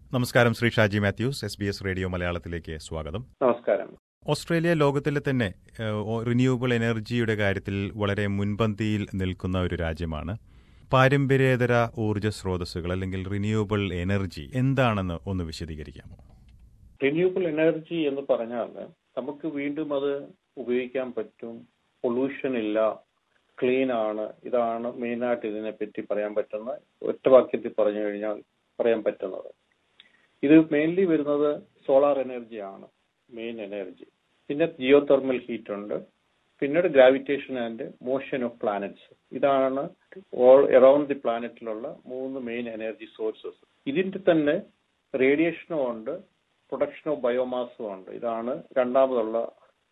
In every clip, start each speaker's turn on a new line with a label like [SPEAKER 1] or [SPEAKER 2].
[SPEAKER 1] നമസ്കാരം Shri Shaji Mathews S B S radio മലയാളത്തിലേക്ക് സ്വാഗതം
[SPEAKER 2] നമസ്കാരം
[SPEAKER 1] ഓസ്ട്രേലിയ ലോകത്തിലെ തന്നെ റിന്യൂവബിൾ എനർജിയുടെ കാര്യത്തിൽ വളരെ മുൻപന്തിയിൽ നിൽക്കുന്ന ഒരു രാജ്യമാണ് പാരമ്പര്യേതര ഊർജ്ജ സ്രോതസ്സുകൾ അല്ലെങ്കിൽ റിന്യൂവബിൾ എനർജി എന്താണെന്ന് ഒന്ന് വിശദീകരിക്കാമോ
[SPEAKER 2] റിന്യൂവബിൾ എനർജി എന്ന് പറഞ്ഞാൽ നമുക്ക് വീണ്ടും അത് ഉപയോഗിക്കാൻ പറ്റും പൊല്യൂഷൻ ഇല്ല ക്ലീൻ ആണ് ഇതാണ് മെയിനായിട്ട് ഇതിനെ പറ്റി പറയാൻ പറ്റുന്ന ഒറ്റ വാക്യത്തിൽ പറഞ്ഞു കഴിഞ്ഞാൽ പറയാൻ പറ്റുന്നത് ഇത് മെയിൻലി വരുന്നത് സോളാർ എനർജി ആണ് മെയിൻ എനർജി പിന്നെ ജിയോ തെർമൽ ഹീറ്റ് ഉണ്ട് പിന്നീട് gravitation and motion of planets ഇതാണ് ഓൾ അറൌണ്ട് ദി പ്ലാനറ്റിലുള്ള മൂന്ന് മെയിൻ എനർജി സോഴ്സസ് ഇതിന്റെ തന്നെ റേഡിയേഷനും ഉണ്ട് പ്രൊഡക്ഷൻ ഓഫ് ബയോമാസും ഉണ്ട് ഇതാണ് രണ്ടാമതുള്ള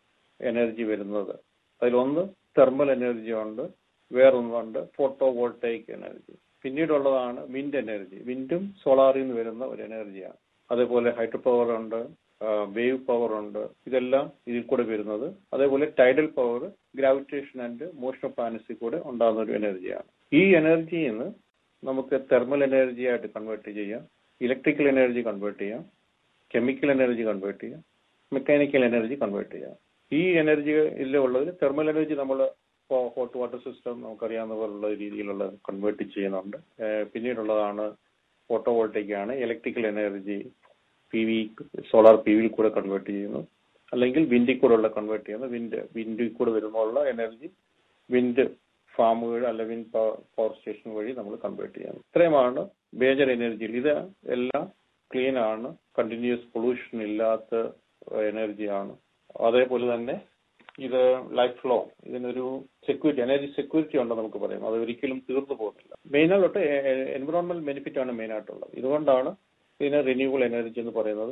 [SPEAKER 2] എനർജി വരുന്നത് അതിലൊന്ന് തെർമൽ എനർജി ഉണ്ട് വേറൊന്നുണ്ട് ഫോട്ടോ വോൾട്ടൈക് എനർജി പിന്നീടുള്ളതാണ് വിൻഡ് എനർജി വിൻഡും സോളാറിൽ നിന്ന് വരുന്ന ഒരു എനർജിയാണ് അതേപോലെ ഹൈഡ്രോ പവർ ഉണ്ട് വേവ് പവർ ഉണ്ട് ഇതെല്ലാം ഇതിൽ കൂടെ വരുന്നത് അതേപോലെ tidal power gravitation and motion of പ്ലാനറ്റ്സിൽ കൂടെ ഉണ്ടാകുന്ന ഒരു എനർജിയാണ് ഈ എനർജിയിൽ നിന്ന് നമുക്ക് തെർമൽ എനർജി ആയിട്ട് കൺവേർട്ട് ചെയ്യാം ഇലക്ട്രിക്കൽ എനർജി കൺവേർട്ട് ചെയ്യാം കെമിക്കൽ എനർജി കൺവേർട്ട് ചെയ്യാം മെക്കാനിക്കൽ എനർജി കൺവേർട്ട് ചെയ്യാം ഈ എനർജിയിൽ ഉള്ളതിൽ തെർമൽ എനർജി നമ്മൾ ഇപ്പോൾ ഹോട്ട് വാട്ടർ സിസ്റ്റം നമുക്കറിയാവുന്ന പോലുള്ള രീതിയിലുള്ള കൺവേർട്ട് ചെയ്യുന്നുണ്ട് പിന്നീടുള്ളതാണ് ഫോട്ടോ വോൾട്ടേക്ക് ആണ് electrical energy P V solar P വിയിൽ കൂടെ കൺവേർട്ട് ചെയ്യുന്നു അല്ലെങ്കിൽ വിൻഡിൽ കൂടെ ഉള്ള കൺവേർട്ട് ചെയ്യുന്നു വിൻഡ് വിൻഡിൽ കൂടെ വരുമ്പോഴുള്ള എനർജി വിൻഡ് ഫാമുകൾ അല്ല വിൻഡ് പവർ സ്റ്റേഷൻ വഴി നമ്മൾ കൺവേർട്ട് ചെയ്യുന്നു ഇത്രയുമാണ് മേജർ എനർജിയിൽ ഇത് എല്ലാം ക്ലീൻ ആണ് കണ്ടിന്യൂസ് പൊല്യൂഷൻ ഇല്ലാത്ത എനർജിയാണ് അതേപോലെ തന്നെ ഇത് ലൈഫ് ലോങ് ഇതിനൊരു സെക്യൂരിറ്റി എനർജി സെക്യൂരിറ്റി ഉണ്ടെന്ന് നമുക്ക് പറയാം അത് ഒരിക്കലും തീർന്നു പോകുന്നില്ല മെയിനായിട്ട് എൻവിറോൺമെന്റ് ബെനിഫിറ്റ് ആണ് മെയിൻ ആയിട്ടുള്ളത് ഇതുകൊണ്ടാണ് ഇതിന് റിന്യൂവബിൾ എനർജി എന്ന് പറയുന്നത്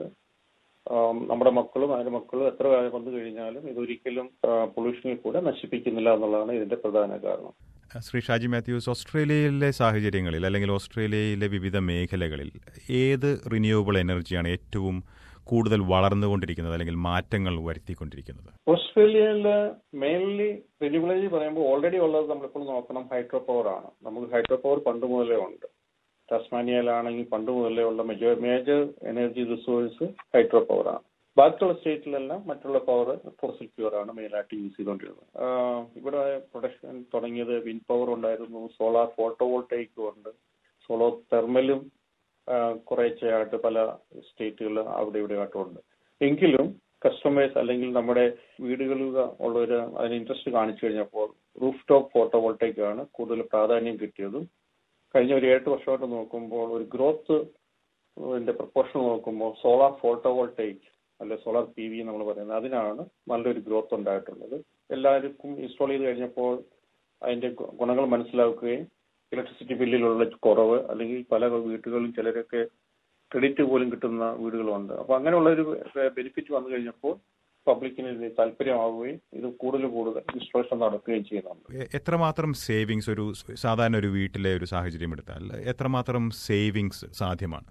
[SPEAKER 2] നമ്മുടെ മക്കളും അതിന്റെ മക്കളും എത്ര വന്നു കഴിഞ്ഞാലും ഇതൊരിക്കലും പൊല്യൂഷനിൽ കൂടെ നശിപ്പിക്കുന്നില്ല എന്നുള്ളതാണ് ഇതിന്റെ പ്രധാന കാരണം
[SPEAKER 1] ശ്രീ ഷാജി മാത്യൂസ് ഓസ്ട്രേലിയയിലെ സാഹചര്യങ്ങളിൽ അല്ലെങ്കിൽ ഓസ്ട്രേലിയയിലെ വിവിധ മേഖലകളിൽ ഏത് റിന്യൂവബിൾ എനർജിയാണ് ഏറ്റവും കൂടുതൽ വളർന്നുകൊണ്ടിരിക്കുന്നത് അല്ലെങ്കിൽ മാറ്റങ്ങൾ വരുത്തിക്കൊണ്ടിരിക്കുന്നത്
[SPEAKER 2] ഓസ്ട്രേലിയയിൽ മെയിൻലി റിന്യൂവബിൾ എനർജി പറയുമ്പോൾ ഓൾറെഡി ഉള്ളത് നമ്മളിപ്പോൾ നോക്കണം ഹൈഡ്രോ പവർ ആണ് നമുക്ക് ഹൈഡ്രോ പവർ പണ്ട് മുതലേ ഉണ്ട് ടാസ്മാനിയയിലാണെങ്കിൽ പണ്ട് മുതലേ ഉള്ള major major energy resource hydro power ആണ് ബാക്കിയുള്ള സ്റ്റേറ്റിലെല്ലാം മറ്റുള്ള പവർ ഫോസിൽ പ്യൂർ ആണ് മെയിനായിട്ട് യൂസ് ചെയ്തുകൊണ്ടിരുന്നത് ഇവിടെ പ്രൊഡക്ഷൻ തുടങ്ങിയത് വിൻഡ് പവർ ഉണ്ടായിരുന്നു സോളാർ ഫോട്ടോ വോൾട്ടൈക്കും ഉണ്ട് സോളോ തെർമലും കുറേശ്ശെയായിട്ട് പല സ്റ്റേറ്റുകൾ അവിടെ ഇവിടെ ആയിട്ടുണ്ട് എങ്കിലും കസ്റ്റമേഴ്സ് അല്ലെങ്കിൽ നമ്മുടെ വീടുകളിൽ ഉള്ളവർ അതിന് ഇൻട്രസ്റ്റ് കാണിച്ചു കഴിഞ്ഞപ്പോൾ റൂഫ് ടോപ്പ് ഫോട്ടോ വോൾട്ടേക്ക് ആണ് കൂടുതൽ പ്രാധാന്യം കിട്ടിയതും കഴിഞ്ഞ ഒരു എട്ട് വർഷമായിട്ട് നോക്കുമ്പോൾ ഒരു ഗ്രോത്ത് പ്രൊപ്പോർഷൻ നോക്കുമ്പോൾ സോളാർ ഫോട്ടോ വോൾട്ടേക്ക് അല്ലെ സോളാർ പി വി നമ്മൾ പറയുന്നത് അതിനാണ് നല്ലൊരു ഗ്രോത്ത് ഉണ്ടായിട്ടുള്ളത് എല്ലാവർക്കും ഇൻസ്റ്റാൾ ചെയ്ത് കഴിഞ്ഞപ്പോൾ അതിന്റെ ഗുണങ്ങൾ മനസ്സിലാക്കുകയും ഇലക്ട്രിസിറ്റി ബില്ലിലുള്ള കുറവ് അല്ലെങ്കിൽ പല വീട്ടുകളിലും ചിലരൊക്കെ ക്രെഡിറ്റ് പോലും കിട്ടുന്ന വീടുകളുണ്ട് അപ്പൊ അങ്ങനെയുള്ള ഒരു ബെനിഫിറ്റ് വന്നു കഴിഞ്ഞപ്പോൾ പബ്ലിക്കിന് ഇത് താല്പര്യമാവുകയും ഇത് കൂടുതൽ കൂടുതൽ ഇൻസ്റ്റോളേഷൻ നടക്കുകയും ചെയ്യുന്നുണ്ട്
[SPEAKER 1] എത്രമാത്രം സേവിങ്സ് ഒരു സാധാരണ ഒരു വീട്ടിലെ ഒരു സാഹചര്യം എടുത്താൽ എത്രമാത്രം സേവിങ്സ് സാധ്യമാണ്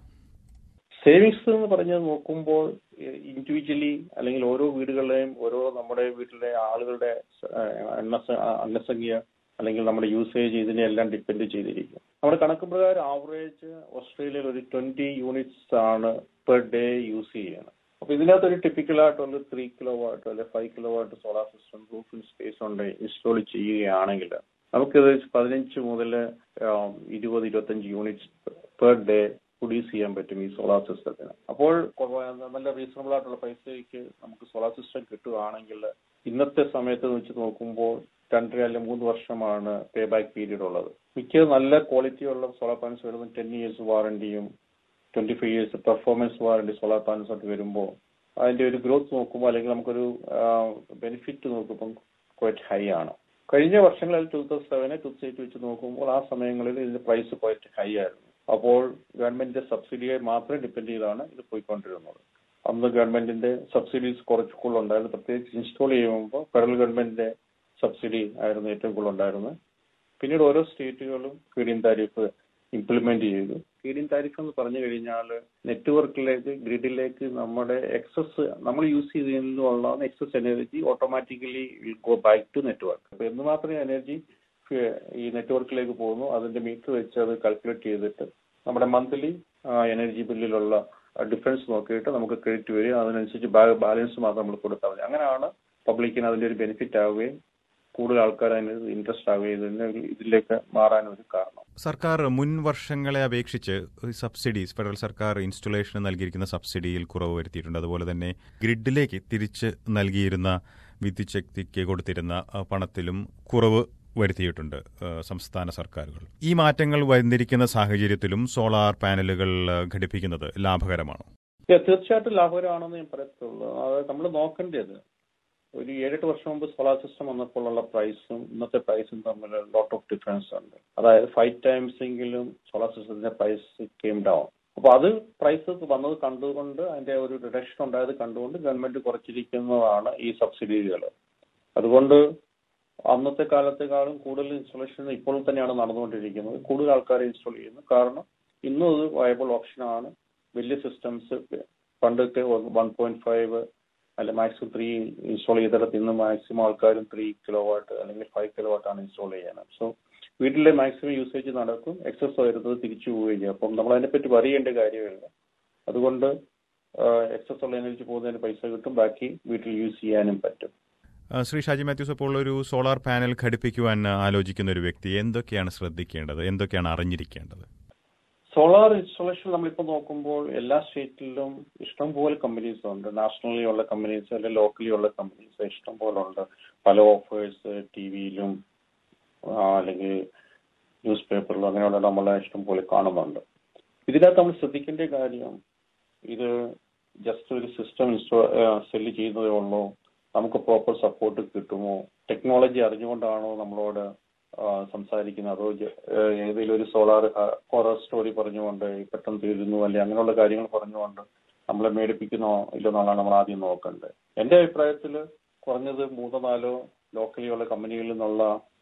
[SPEAKER 2] സേവിങ്സ് എന്ന് പറഞ്ഞത് നോക്കുമ്പോൾ ഇൻഡിവിജ്വലി അല്ലെങ്കിൽ ഓരോ വീടുകളുടെയും ഓരോ നമ്മുടെ വീട്ടിലെ ആളുകളുടെ എണ്ണ എണ്ണസംഖ്യ അല്ലെങ്കിൽ നമ്മുടെ യൂസേജ് ഇതിനെല്ലാം ഡിപ്പെൻഡ് ചെയ്തിരിക്കും നമ്മുടെ കണക്ക് പ്രകാരം ആവറേജ് ഓസ്ട്രേലിയയിൽ ഒരു ട്വന്റി യൂണിറ്റ്സ് ആണ് പെർ ഡേ യൂസ് ചെയ്യണം അപ്പൊ ഇതിനകത്ത് ഒരു ടിപ്പിക്കൽ ആയിട്ടുള്ള ത്രീ കിലോ വാട്ട് അല്ലെ five kilowatt solar system റൂഫിൽ സ്പേസ് ഉണ്ട് ഇൻസ്റ്റാൾ ചെയ്യുകയാണെങ്കിൽ നമുക്കിത് പതിനഞ്ച് മുതൽ ഇരുപത് ഇരുപത്തഞ്ച് യൂണിറ്റ്സ് പെർ ഡേ പ്രൊഡ്യൂസ് ചെയ്യാൻ പറ്റും ഈ സോളാർ സിസ്റ്റത്തിന് അപ്പോൾ നല്ല റീസണബിൾ ആയിട്ടുള്ള പൈസയ്ക്ക് നമുക്ക് സോളാർ സിസ്റ്റം കിട്ടുകയാണെങ്കിൽ ഇന്നത്തെ സമയത്ത് വെച്ച് നോക്കുമ്പോൾ രണ്ടര അല്ലെങ്കിൽ മൂന്ന് വർഷമാണ് പേ ബാക്ക് പീരീഡ് ഉള്ളത് മിക്ക നല്ല ക്വാളിറ്റി ഉള്ള സോളാർ പാനൽസ് വരുമ്പോൾ ടെൻ ഇയേഴ്സ് വാറണ്ടിയും twenty five years performance warranty solar panels ആയിട്ട് വരുമ്പോൾ അതിന്റെ ഒരു ഗ്രോത്ത് നോക്കുമ്പോൾ അല്ലെങ്കിൽ നമുക്കൊരു ബെനിഫിറ്റ് നോക്കുമ്പോൾ ക്വൈറ്റ് ഹൈ ആണ് കഴിഞ്ഞ വർഷങ്ങളിൽ two thousand seven two thousand eight വെച്ച് നോക്കുമ്പോൾ ആ സമയങ്ങളിൽ ഇതിന്റെ പ്രൈസ് ക്വൈറ്റ് ഹൈ ആയിരുന്നു അപ്പോൾ ഗവൺമെന്റിന്റെ സബ്സിഡിയെ മാത്രം ഡിപ്പെൻഡ് ചെയ്താണ് ഇത് പോയിക്കൊണ്ടിരുന്നത് അന്ന് ഗവൺമെന്റിന്റെ സബ്സിഡീസ് കുറച്ച് കൂടുതലുണ്ടായിരുന്നു പ്രത്യേകിച്ച് ഇൻസ്റ്റാൾ ചെയ്യുമ്പോൾ ഫെഡറൽ ഗവൺമെന്റിന്റെ സബ്സിഡി ആയിരുന്നു ഏറ്റവും കൂടുതൽ ഉണ്ടായിരുന്നത് പിന്നീട് ഓരോ സ്റ്റേറ്റുകളും ഫീഡിൻ താരിഫ് ഇംപ്ലിമെന്റ് ചെയ്തു ഫീഡിൻ താരിഫ് എന്ന് പറഞ്ഞു കഴിഞ്ഞാൽ നെറ്റ്വർക്കിലേക്ക് ഗ്രിഡിലേക്ക് നമ്മുടെ എക്സസ് നമ്മൾ യൂസ് ചെയ്തതിനുള്ള excess energy automatically will go back to network അപ്പൊ എന്ന് മാത്രമേ എനർജി ഈ നെറ്റ്വർക്കിലേക്ക് പോകുന്നു അതിന്റെ മീറ്റർ വെച്ച് അത് കാൽക്കുലേറ്റ് ചെയ്തിട്ട് നമ്മുടെ മന്ത്ലി എനർജി ബില്ലിലുള്ള ഡിഫറൻസ് നോക്കിയിട്ട് നമുക്ക് ക്രെഡിറ്റ് വരും അതിനനുസരിച്ച് ബാലൻസ് മാത്രം നമ്മൾ കൊടുത്താൽ മതി അങ്ങനെയാണ് പബ്ലിക്കിന് അതിന്റെ ഒരു ബെനിഫിറ്റ് ആവുകയും കൂടുതൽ ആൾക്കാർ അതിന് ഇൻട്രസ്റ്റ് ആവുകയും ഇതിന് ഇതിലേക്ക് മാറാൻ ഒരു കാരണം
[SPEAKER 1] സർക്കാർ മുൻ വർഷങ്ങളെ അപേക്ഷിച്ച് സബ്സിഡീസ് ഫെഡറൽ സർക്കാർ ഇൻസ്റ്റലേഷന് നൽകിയിരിക്കുന്ന സബ്സിഡിയിൽ കുറവ് വരുത്തിയിട്ടുണ്ട് അതുപോലെ തന്നെ ഗ്രിഡിലേക്ക് തിരിച്ച് നൽകിയിരുന്ന വിദ്യുത് ശക്തിക്ക് കൊടുത്തിരുന്ന പണത്തിലും കുറവ് വരുത്തിയിട്ടുണ്ട് സംസ്ഥാന സർക്കാരുകൾ ഈ മാറ്റങ്ങൾ വന്നിരിക്കുന്ന സാഹചര്യത്തിലും സോളാർ പാനലുകൾ ഘടിപ്പിക്കുന്നത് ലാഭകരമാണോ
[SPEAKER 2] തീർച്ചയായിട്ടും ലാഭകരമാണെന്ന് ഞാൻ പറയത്തുള്ളൂ അത് നമ്മൾ നോക്കേണ്ടത് ഒരു ഏഴെട്ട് വർഷം മുമ്പ് സോളാർ സിസ്റ്റം വന്നപ്പോഴുള്ള പ്രൈസും ഇന്നത്തെ പ്രൈസും തമ്മിൽ ലോട്ട് ഓഫ് ഡിഫറൻസ് ഉണ്ട് അതായത് ഫൈവ് ടൈംസ് എങ്കിലും സോളാർ സിസ്റ്റത്തിന്റെ പ്രൈസ് കെയിം ഡൗൺ അപ്പൊ അത് പ്രൈസ് വന്നത് കണ്ടുകൊണ്ട് അതിന്റെ ഒരു റിഡക്ഷൻ ഉണ്ടായത് കണ്ടുകൊണ്ട് ഗവൺമെന്റ് കുറച്ചിരിക്കുന്നതാണ് ഈ സബ്സിഡികൾ അതുകൊണ്ട് അന്നത്തെ കാലത്തെക്കാളും കൂടുതൽ ഇൻസ്റ്റലേഷൻ ഇപ്പോൾ തന്നെയാണ് നടന്നുകൊണ്ടിരിക്കുന്നത് കൂടുതൽ ആൾക്കാർ ഇൻസ്റ്റാൾ ചെയ്യുന്നു കാരണം ഇന്നും അത് വയബിൾ ഓപ്ഷനാണ് വലിയ സിസ്റ്റംസ് പണ്ടൊക്കെ വൺ പോയിന്റ് ഫൈവ് അല്ല മാക്സിമം ത്രീ ഇൻസ്റ്റാൾ ചെയ്തിടത്ത് ഇന്ന് മാക്സിമം ആൾക്കാരും ത്രീ കിലോ വാട്ട് അല്ലെങ്കിൽ ഫൈവ് കിലോ വാട്ട് ആണ് ഇൻസ്റ്റാൾ ചെയ്യാൻ സോ വീട്ടിലെ മാക്സിമം യൂസേജ് നടക്കും എക്സസ് വരുന്നത് തിരിച്ചു പോവുകയും ചെയ്യും അപ്പം നമ്മൾ അതിനെപ്പറ്റി പറയേണ്ട കാര്യമില്ല അതുകൊണ്ട് എക്സസ് ഉള്ള എനർജി പോകുന്നതിന് പൈസ കിട്ടും ബാക്കി വീട്ടിൽ യൂസ് ചെയ്യാനും പറ്റും
[SPEAKER 1] ശ്രീ ഷാജി മാത്യൂസ് അപ്പോൾ ഒരു സോളാർ പാനൽ ഘടിപ്പിക്കുവാൻ ആലോചിക്കുന്ന ഒരു വ്യക്തി എന്തൊക്കെയാണ് ശ്രദ്ധിക്കേണ്ടത് എന്തൊക്കെയാണ് അറിഞ്ഞിരിക്കേണ്ടത്
[SPEAKER 2] സോളാർ ഇൻസ്റ്റലേഷൻ നമ്മളിപ്പോൾ നോക്കുമ്പോൾ എല്ലാ സ്റ്റേറ്റിലും ഇഷ്ടംപോലെ കമ്പനീസ് ഉണ്ട് നാഷണലി ഉള്ള കമ്പനീസ് അല്ലെങ്കിൽ ലോക്കലി ഉള്ള കമ്പനീസ് ഇഷ്ടംപോലെ ഉണ്ട് പല ഓഫേഴ്സ് ടി വിയിലും അല്ലെങ്കിൽ ന്യൂസ് പേപ്പറിലും അങ്ങനെയുള്ള നമ്മളെ ഇഷ്ടംപോലെ കാണുന്നുണ്ട് ഇതിനകത്ത് നമ്മൾ ശ്രദ്ധിക്കേണ്ട കാര്യം ഇത് ജസ്റ്റ് ഒരു സിസ്റ്റം ഇൻസ്റ്റോ സെല്ല് ചെയ്യുന്നതേ ഉള്ളൂ നമുക്ക് പ്രോപ്പർ സപ്പോർട്ട് കിട്ടുമോ ടെക്നോളജി അറിഞ്ഞുകൊണ്ടാണോ നമ്മളോട് സംസാരിക്കുന്നത് അതോ ഏതെങ്കിലും ഒരു സോളാർ ഹൊറർ സ്റ്റോറി പറഞ്ഞുകൊണ്ട് പെട്ടെന്ന് തീരുന്നു അല്ലെ അങ്ങനെയുള്ള കാര്യങ്ങൾ പറഞ്ഞുകൊണ്ട് നമ്മളെ മേടിപ്പിക്കുന്നോ ഇല്ലെന്നുള്ളതാണ് നമ്മൾ ആദ്യം നോക്കേണ്ടത് എന്റെ അഭിപ്രായത്തിൽ കുറഞ്ഞത് മൂന്നോ നാലോ ലോക്കലി ഉള്ള കമ്പനികളിൽ നിന്നുള്ള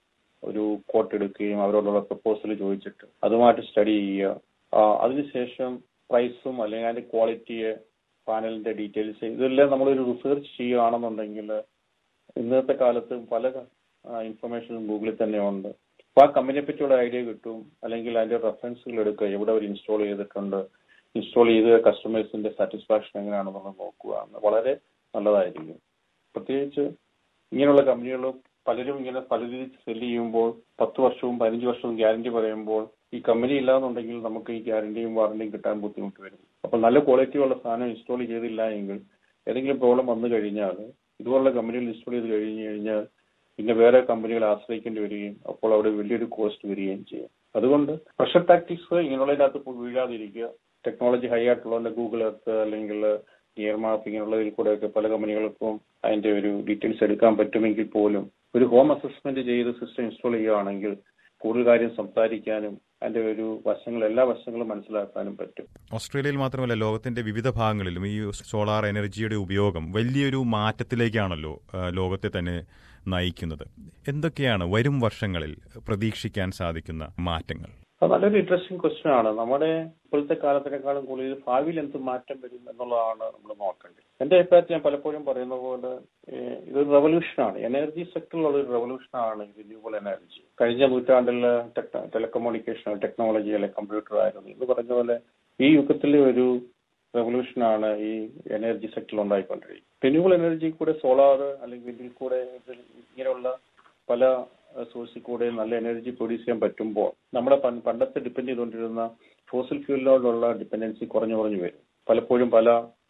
[SPEAKER 2] ഒരു കോട്ട് എടുക്കുകയും അവരോടുള്ള പ്രപ്പോസൽ ചോദിച്ചിട്ട് അതുമായിട്ട് സ്റ്റഡി ചെയ്യുക അതിനുശേഷം പ്രൈസും അല്ലെങ്കിൽ അതിന്റെ ക്വാളിറ്റിയെ പാനലിന്റെ ഡീറ്റെയിൽസ് ഇതെല്ലാം നമ്മളൊരു റിസർച്ച് ചെയ്യുകയാണെന്നുണ്ടെങ്കിൽ ഇന്നത്തെ കാലത്ത് പല ഇൻഫർമേഷനും ഗൂഗിളിൽ തന്നെ ഉണ്ട് അപ്പൊ ആ കമ്പനിയെ പറ്റിയുള്ള ഐഡിയ കിട്ടും അല്ലെങ്കിൽ അതിന്റെ റെഫറൻസുകൾ എടുക്കുക എവിടെ അവർ ഇൻസ്റ്റാൾ ചെയ്തിട്ടുണ്ട് ഇൻസ്റ്റാൾ ചെയ്ത് കസ്റ്റമേഴ്സിന്റെ സാറ്റിസ്ഫാക്ഷൻ എങ്ങനെയാണെന്നുള്ളത് നോക്കുക വളരെ നല്ലതായിരിക്കും പ്രത്യേകിച്ച് ഇങ്ങനെയുള്ള കമ്പനികൾ പലരും ഇങ്ങനെ പല രീതിയിൽ സെല് ചെയ്യുമ്പോൾ പത്ത് വർഷവും പതിനഞ്ച് വർഷവും ഗ്യാരണ്ടി പറയുമ്പോൾ ഈ കമ്പനി ഇല്ലാന്നുണ്ടെങ്കിൽ നമുക്ക് ഈ ഗ്യാരണ്ടിയും വാറണ്ടിയും കിട്ടാൻ ബുദ്ധിമുട്ട് വരും അപ്പോൾ നല്ല ക്വാളിറ്റി ഉള്ള സാധനം ഇൻസ്റ്റാൾ ചെയ്തില്ല എങ്കിൽ ഏതെങ്കിലും പ്രോബ്ലം വന്നു കഴിഞ്ഞാൽ ഇതുപോലുള്ള കമ്പനികൾ ഇൻസ്റ്റാൾ ചെയ്ത് കഴിഞ്ഞു കഴിഞ്ഞാൽ പിന്നെ വേറെ കമ്പനികളെ ആശ്രയിക്കേണ്ടി വരികയും അപ്പോൾ അവിടെ വലിയൊരു കോസ്റ്റ് വരികയും ചെയ്യും അതുകൊണ്ട് പ്രഷർ ടാക്ടിക്സ് ഇങ്ങനെയുള്ളതിനകത്ത് വീഴാതിരിക്കുക ടെക്നോളജി ഹൈ ആയിട്ടുള്ള ഗൂഗിൾ എർത്ത് അല്ലെങ്കിൽ നിയർ മാപ്പ് ഇങ്ങനെയുള്ളതിൽ കൂടെയൊക്കെ പല കമ്പനികൾക്കും അതിന്റെ ഒരു ഡീറ്റെയിൽസ് എടുക്കാൻ പറ്റുമെങ്കിൽ പോലും ഒരു ഹോം അസസ്മെന്റ് ചെയ്ത് സിസ്റ്റം ഇൻസ്റ്റാൾ ചെയ്യുകയാണെങ്കിൽ കൂടുതൽ കാര്യം സംസാരിക്കാനും അതിന്റെ ഒരു വശങ്ങൾ എല്ലാ വശങ്ങളും മനസ്സിലാക്കാനും പറ്റും
[SPEAKER 1] ഓസ്ട്രേലിയയിൽ മാത്രമല്ല ലോകത്തിന്റെ വിവിധ ഭാഗങ്ങളിലും ഈ സോളാർ എനർജിയുടെ ഉപയോഗം വലിയൊരു മാറ്റത്തിലേക്കാണല്ലോ ലോകത്തെ തന്നെ നയിക്കുന്നത് എന്തൊക്കെയാണ് വരും വർഷങ്ങളിൽ പ്രതീക്ഷിക്കാൻ സാധിക്കുന്ന മാറ്റങ്ങൾ
[SPEAKER 2] അത് നല്ലൊരു ഇൻട്രസ്റ്റിംഗ് ക്വസ്റ്റ്യൻ ആണ് നമ്മുടെ ഇപ്പോഴത്തെ കാലത്തിനേക്കാളും കൂടുതൽ ഭാവിയിൽ എന്ത് മാറ്റം വരും എന്നുള്ളതാണ് നമ്മൾ നോക്കേണ്ടത് എന്റെ അഭിപ്രായത്തിൽ ഞാൻ പലപ്പോഴും പറയുന്ന പോലെ ഇതൊരു റെവല്യൂഷനാണ് എനർജി സെക്ടറിലുള്ള ഒരു റെവല്യൂഷനാണ് റിന്യൂവബിൾ എനർജി കഴിഞ്ഞ നൂറ്റാണ്ടിൽ ടെലികമ്മ്യൂണിക്കേഷൻ ടെക്നോളജി അല്ലെ കമ്പ്യൂട്ടർ ആയിരുന്നു എന്ന് പറഞ്ഞ പോലെ ഈ യുഗത്തിലെ ഒരു റെവല്യൂഷനാണ് ഈ എനർജി സെക്ടറിൽ ഉണ്ടായിക്കൊണ്ടിരിക്കുന്നത് റിന്യൂവബിൾ എനർജി കൂടെ സോളാർ അല്ലെങ്കിൽ വിൻഡിൽ കൂടെ ഇങ്ങനെയുള്ള പല സോഴ്സിൽ കൂടെ നല്ല എനർജി പ്രൊഡ്യൂസ് ചെയ്യാൻ പറ്റുമ്പോൾ നമ്മുടെ പണ്ടത്തെ ഡിപ്പെൻഡ് ചെയ്തുകൊണ്ടിരുന്ന ഫോസിൽ ഫ്യൂലിനോടുള്ള ഡിപ്പെൻഡൻസി കുറഞ്ഞു കുറഞ്ഞു വരും പലപ്പോഴും പല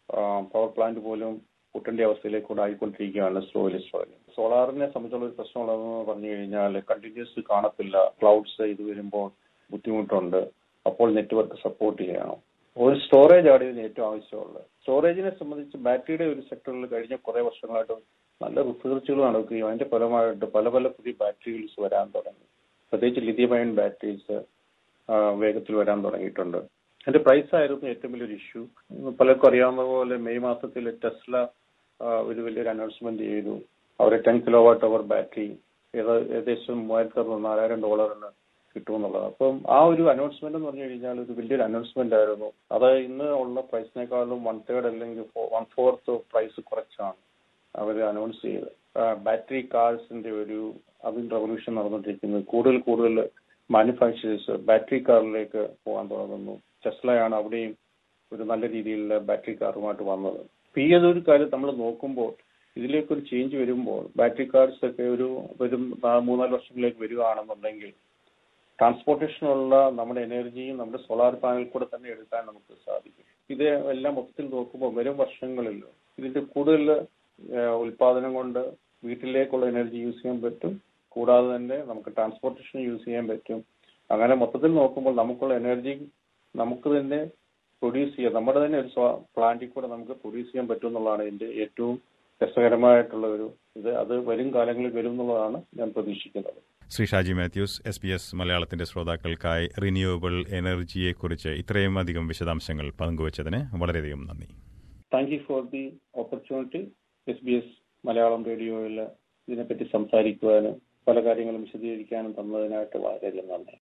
[SPEAKER 2] പവർ പ്ലാന്റ് പോലും കൂട്ടേണ്ട അവസ്ഥയിലേക്ക് കൂടെ ആയിക്കൊണ്ടിരിക്കുകയാണ് സ്ലോലി സ്ലോലി സോളാറിനെ സംബന്ധിച്ചുള്ള ഒരു പ്രശ്നമുള്ളതെന്ന് പറഞ്ഞു കഴിഞ്ഞാൽ കണ്ടിന്യൂസ് കാണത്തില്ല ക്ലൗഡ്സ് ഇത് വരുമ്പോൾ ബുദ്ധിമുട്ടുണ്ട് അപ്പോൾ നെറ്റ്വർക്ക് സപ്പോർട്ട് ചെയ്യണം ഒരു സ്റ്റോറേജ് ആണ് ഇതിന് ഏറ്റവും ആവശ്യമുള്ളത് സ്റ്റോറേജിനെ സംബന്ധിച്ച് ബാറ്ററിയുടെ ഒരു സെക്ടറിൽ കഴിഞ്ഞ കുറെ വർഷങ്ങളായിട്ട് നല്ല റിസർച്ചുകൾ നടക്കുകയും അതിന്റെ ഫലമായിട്ട് പല പല പുതിയ ബാറ്ററീസ് വരാൻ തുടങ്ങി പ്രത്യേകിച്ച് ലിഥിയം അയൺ ബാറ്ററീസ് വേഗത്തിൽ വരാൻ തുടങ്ങിയിട്ടുണ്ട് അതിന്റെ പ്രൈസ് ആയിരുന്നു ഏറ്റവും വലിയൊരു ഇഷ്യൂ പലർക്കും അറിയാവുന്ന പോലെ മെയ് മാസത്തിൽ ടെസ്ല ഒരു വലിയൊരു അനൗൺസ്മെന്റ് ചെയ്തു അവരെ ടെൻ കിലോ വാട്ട് അവർ ബാറ്ററി ഏകദേശം മൂവായിരത്തി അറുന്നൂറ് നാലായിരം ഡോളറിന് കിട്ടുമെന്നുള്ളത് അപ്പം ആ ഒരു അനൗൺസ്മെന്റ് എന്ന് പറഞ്ഞു കഴിഞ്ഞാൽ ഒരു വലിയൊരു അനൗൺസ്മെന്റ് ആയിരുന്നു അത് ഇന്ന് ഉള്ള പ്രൈസിനേക്കാളും വൺ തേർഡ് അല്ലെങ്കിൽ വൺ ഫോർത്ത് പ്രൈസ് കുറച്ചാണ് അവർ അനൗൺസ് ചെയ്ത് ബാറ്ററി കാർസിന്റെ ഒരു അതിന് റവല്യൂഷൻ നടന്നുകൊണ്ടിരിക്കുന്നത് കൂടുതൽ കൂടുതൽ മാനുഫാക്ചറേഴ്സ് ബാറ്ററി കാറിലേക്ക് പോകാൻ തുടങ്ങുന്നു ടെസ്ലയാണ് അവിടെയും ഒരു നല്ല രീതിയിലുള്ള ബാറ്ററി കാറുമായിട്ട് വന്നത് അപ്പൊ ഈ ഏതൊരു കാര്യം നമ്മൾ നോക്കുമ്പോൾ ഇതിലേക്ക് ഒരു ചേഞ്ച് വരുമ്പോൾ ബാറ്ററി കാർസ് ഒക്കെ ഒരു വരും നാ- മൂന്നാല് വർഷങ്ങളിലേക്ക് വരികയാണെന്നുണ്ടെങ്കിൽ ട്രാൻസ്പോർട്ടേഷനുള്ള നമ്മുടെ എനർജിയും നമ്മുടെ സോളാർ പാനൽ കൂടെ തന്നെ എടുക്കാൻ നമുക്ക് സാധിക്കും ഇത് എല്ലാം മൊത്തത്തിൽ നോക്കുമ്പോൾ വരും വർഷങ്ങളിൽ ഇതിന്റെ കൂടുതൽ ഏഹ്, ഉൽപാദനം കൊണ്ട് വീട്ടിലേക്കുള്ള എനർജി യൂസ് ചെയ്യാൻ പറ്റും കൂടാതെ തന്നെ നമുക്ക് ട്രാൻസ്പോർട്ടേഷൻ യൂസ് ചെയ്യാൻ പറ്റും അങ്ങനെ മൊത്തത്തിൽ നോക്കുമ്പോൾ നമുക്കുള്ള എനർജി നമുക്ക് തന്നെ പ്രൊഡ്യൂസ് ചെയ്യാം നമ്മുടെ തന്നെ ഒരു പ്ലാന്റിൽ കൂടെ നമുക്ക് പ്രൊഡ്യൂസ് ചെയ്യാൻ പറ്റും എന്നുള്ളതാണ് ഇതിന്റെ ഏറ്റവും രസകരമായിട്ടുള്ള ഒരു ഇത് അത് വരും കാലങ്ങളിൽ വരും എന്നുള്ളതാണ് ഞാൻ പ്രതീക്ഷിക്കുന്നത്
[SPEAKER 1] Shri Shaji Mathews S B S മലയാളത്തിന്റെ ശ്രോതാക്കൾക്കായി റിന്യൂവബിൾ എനർജിയെക്കുറിച്ച് ഇത്രയും അധികം വിശദാംശങ്ങൾ പങ്കുവച്ചതിന് വളരെയധികം നന്ദി
[SPEAKER 2] thank you for the opportunity S B S Malayalam റേഡിയോയിൽ ഇതിനെപ്പറ്റി സംസാരിക്കുവാനും പല കാര്യങ്ങളും വിശദീകരിക്കാനും തന്നതിനായിട്ട് വളരെയധികം നന്ദി